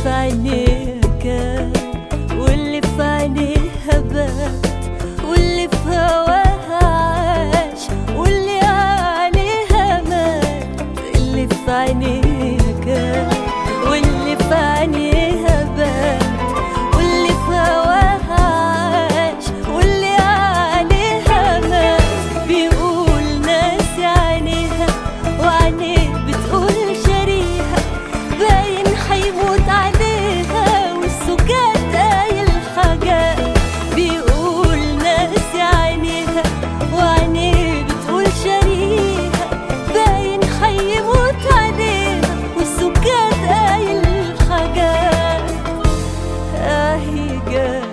في عينيها كان واللي في عينيها بات واللي في هواها عاش واللي عليها مات اللي في عينيها كان واللي في عينيها بات واللي في هواها عاش واللي عليها مات بيقول ناس عينيها وعينيه بتقول شريها باين حيموت عليها والسكات قايل حاجات بيقول ناس عينيها وعينيه بتقول شريها باين حيموت عليها والسكات قايل حاجات اهي جات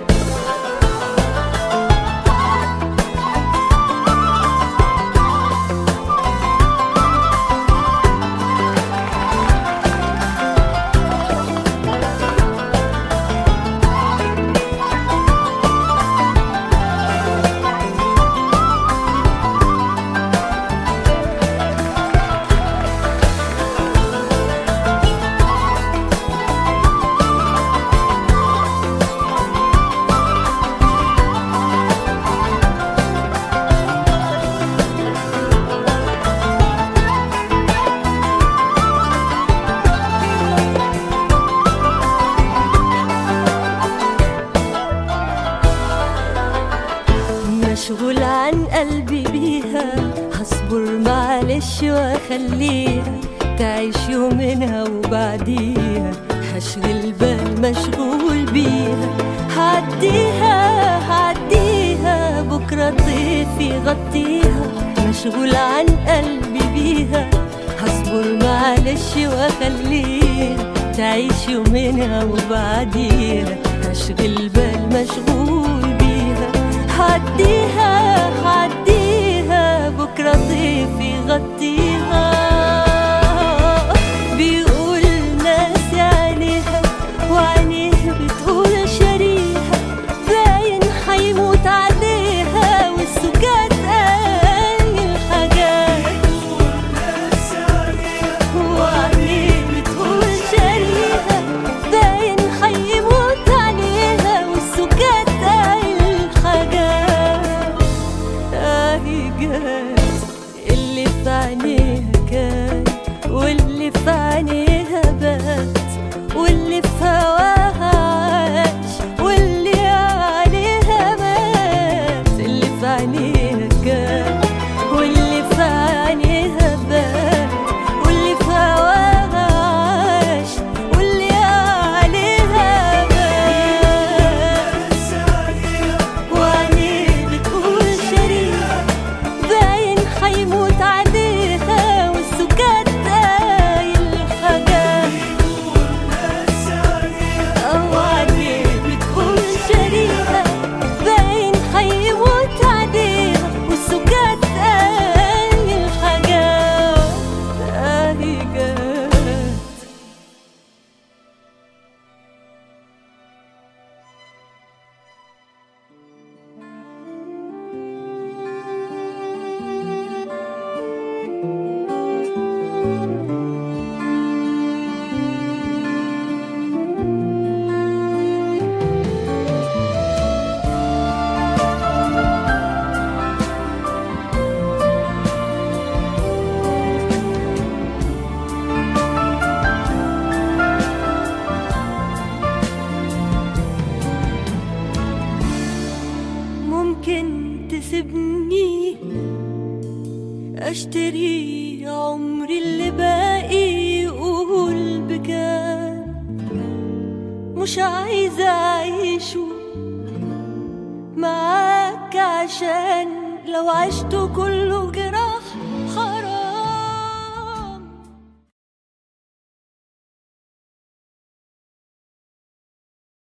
مشغول عن قلبي بيها هصبر معلش واخليها تعيش يومنا وبعديها هشغل بال مشغول بيها هعديها هعديها بكرة ضيفي غطيها مشغول عن قلبي بيها هصبر معلش واخليها تعيش يومنا وبعديها هشغل بال مشغول بيها هعديها هعديها بكرة ضيفي غطيها بيقول ناس عينيها وعينيه بتقول شريها باين حيموت عليها والسكات قايل حاجات وعينيه بتقول شريها باين حيموت عليها والسكات قايل حاجات اهي جات اللي في عينيها كان واللي في عينيها بات واللي في هواها عاش واللي عليها مات اللي في عينيها كان واللي في عينيها بات واللي في هواها عاش واللي عليها مات وعينيه بتقول شريك باين حيموت عليها والسكات قايل حاجات وعينيه بتقول شريكة باين حيموت عليها والسكات قايل حاجات اهي جات ممكن تسيبني اشتري عمري اللي باقي يقول بكام مش عايزة اعيشه معاك عشان لو عشته كله